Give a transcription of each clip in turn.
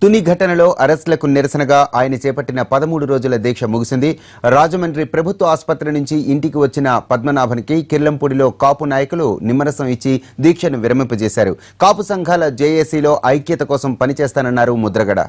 తుని ఘటనలో అరెస్టులకు నిరసనగా ఆయన చేపట్టిన పదమూడు రోజుల దీక్ష ముగిసింది రాజమండ్రి ప్రభుత్వ ఆసుపత్రి నుంచి ఇంటికి వచ్చిన పద్మనాభన్కి కిర్లంపూడిలో కాపు నాయకులు నిమ్మరసం ఇచ్చి దీక్షను విరమింపజేశారు కాపు సంఘాల జేఏసీలో ఐక్యత కోసం పనిచేస్తానన్నారు ముద్రగడ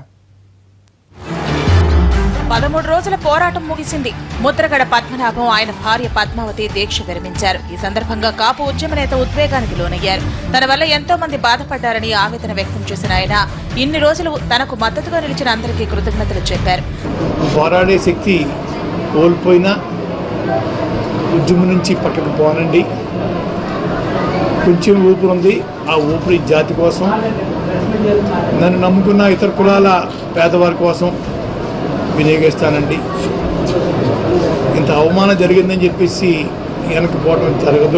పదమూడు రోజుల పోరాటం ముగిసింది ముద్రగడ పద్మనాభం ఆయన భార్య పద్మావతి దీక్ష విరమించారు ఈ సందర్భంగా కాపు ఉద్యమ నేత ఉద్వేగానికి లోనయ్యారు తన వల్ల ఎంతో మంది బాధపడ్డారని ఆవేదన వ్యక్తం చేసిన ఆయన ఇన్ని రోజులు తనకు మద్దతుగా నిలిచిన అందరికీ కృతజ్ఞతలు చెప్పారు పోరాడే శక్తి కోల్పోయినా ఉద్యమం నుంచి పక్కకు పోనండి కొంచెం ఊపిరి ఉంది ఆ ఊపిరి జాతి కోసం నన్ను నమ్ముకున్న ఇతర కులాల పేదవారి కోసం వినియోగిస్తానండి ఇంత అవమానం జరిగిందని చెప్పేసి వెనక్కి పోవడం జరగదు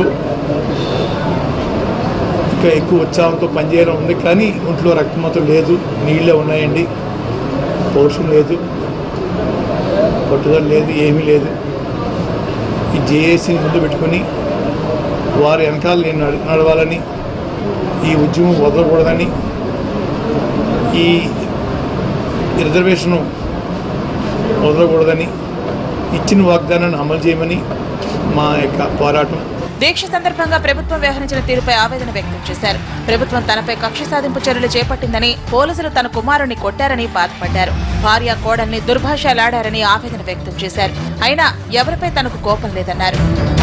ఇంకా ఎక్కువ ఉత్సాహంతో పనిచేయడం ఉంది కానీ ఒంట్లో రక్తమతం లేదు నీళ్ళే ఉన్నాయండి పౌరుషం లేదు పట్టుదల లేదు ఏమీ లేదు ఈ జేఏసీని ముందు పెట్టుకొని వారి వెనకాల నేను నడ- నడవాలని ఈ ఉద్యమం వదలకూడదని ఈ రిజర్వేషను వదలకూడదని ఇచ్చిన వాగ్దానాన్ని అమలు చేయమని మా యొక్క పోరాటం దీక్ష సందర్భంగా ప్రభుత్వం వ్యవహరించిన తీరుపై ఆవేదన వ్యక్తం చేశారు ప్రభుత్వం తనపై కక్ష సాధింపు చర్యలు చేపట్టిందని పోలీసులు తన కుమారుణ్ణి కొట్టారని బాధపడ్డారు భార్య కోడల్ని దుర్భాషలాడారని ఆవేదన వ్యక్తం చేశారు అయినా ఎవరిపై తనకు కోపం లేదన్నారు